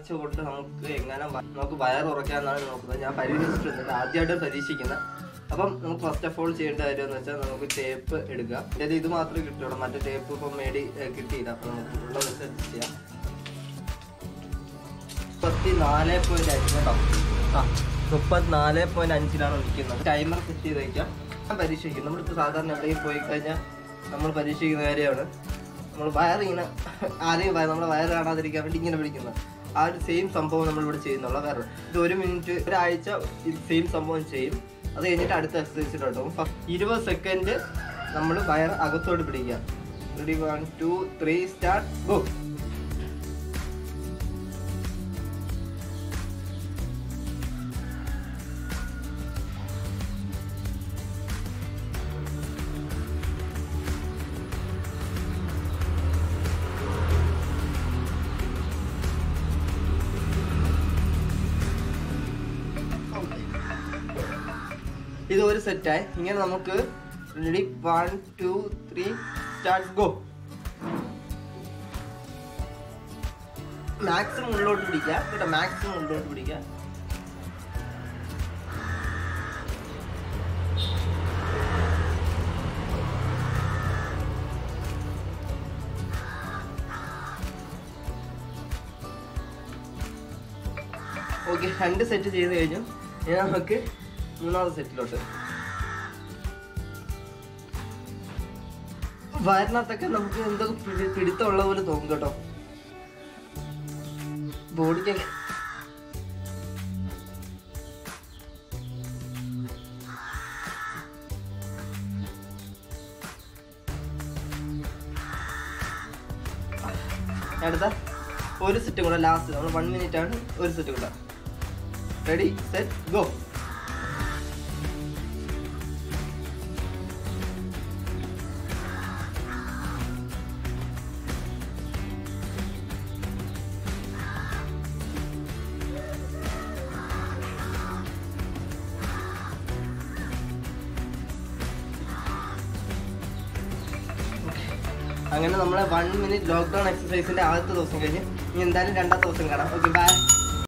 കൊണ്ട് നമുക്ക് എങ്ങനെ വ- നമുക്ക് വയർ ഉറക്കാന്നാണ് നോക്കുന്നത് ഞാൻ പരീക്ഷിച്ചിട്ടുണ്ട് ആദ്യമായിട്ട് പരീക്ഷിക്കുന്നത് അപ്പം നമുക്ക് ഫസ്റ്റ് ഓഫ് ഓൾ ചെയ്യേണ്ട കാര്യം എന്ന് വെച്ചാൽ നമുക്ക് ടേപ്പ് എടുക്കുക അതായത് ഇത് മാത്രമേ കിട്ടുള്ളൂ മറ്റേ ടേപ്പ് ഇപ്പം മേടി ഏഹ് കിട്ടിയില്ല അപ്പം നമുക്ക് ഉള്ളത് വെച്ച് adjust ചെയ്യാം മുപ്പത്തി നാല് പോയിന്റ് അഞ്ച് കേട്ടോ ആ മുപ്പത്തിനാല് പോയിന്റ് അഞ്ചിലാണ് ഒഴിക്കുന്നത് ടൈമർ സെറ്റ് ചെയ്ത് വയ്ക്കാം ഞാൻ പരീക്ഷിക്കും നമ്മളിപ്പോൾ സാധാരണ എവിടെയും പോയി കഴിഞ്ഞാൽ നമ്മൾ പരീക്ഷിക്കുന്ന കാര്യമാണ് നമ്മൾ വയറിങ്ങനെ ആരെയും വയ- നമ്മളെ വയറ് കാണാതിരിക്കാൻ വേണ്ടി ഇങ്ങനെ പിടിക്കുന്നത് ആ ഒരു സെയിം സംഭവം നമ്മൾ ഇവിടെ ചെയ്യുന്നുള്ള വേറെ ഇത് ഒരു മിനിറ്റ് ഒരാഴ്ച സെയിം സംഭവം ചെയ്യും അത് കഴിഞ്ഞിട്ട് അടുത്ത എക്സസൈസിലോട്ട് പോകും ഫസ്റ്റ് ഇരുപത് സെക്കൻഡ് നമ്മൾ വയർ അകത്തോട്ട് പിടിക്കുക ready one two three start go ഇത് ഒരു സെറ്റായി ഇങ്ങനെ നമുക്ക് ready one two three start go maximum ഉള്ളോട്ട് പിടിക്കുക കേട്ടോ മാക്സിമം ഉള്ളോട്ട് പിടിക്കുക ഓക്കെ രണ്ട് സെറ്റ് ചെയ്ത് കഴിഞ്ഞു ഇനി നമുക്ക് മൂന്നാമത്തെ സെറ്റിലോട്ട് വയറിനകത്തൊക്കെ നമുക്ക് എന്തോ പിടി- പിടുത്തമുള്ള പോലെ തോന്നും കേട്ടോ ബോഡിക്കൊക്കെ അടുത്ത ഒരു സെറ്റ് കൂടെ ലാസ്റ്റ് നമ്മൾ വൺ മിനിറ്റ് ആണ് ഒരു സെറ്റ് കൂടെ റെഡി സെറ്റ് ഗോ അങ്ങനെ നമ്മളെ വൺ മിനിറ്റ് ലോക്ക്ഡൗൺ എക്സസൈസിന്റെ ആദ്യത്തെ ദിവസം കഴിഞ്ഞ് ഇനി എന്തായാലും രണ്ടാമത്തെ ദിവസം കാണാം ഓക്കെ ബൈ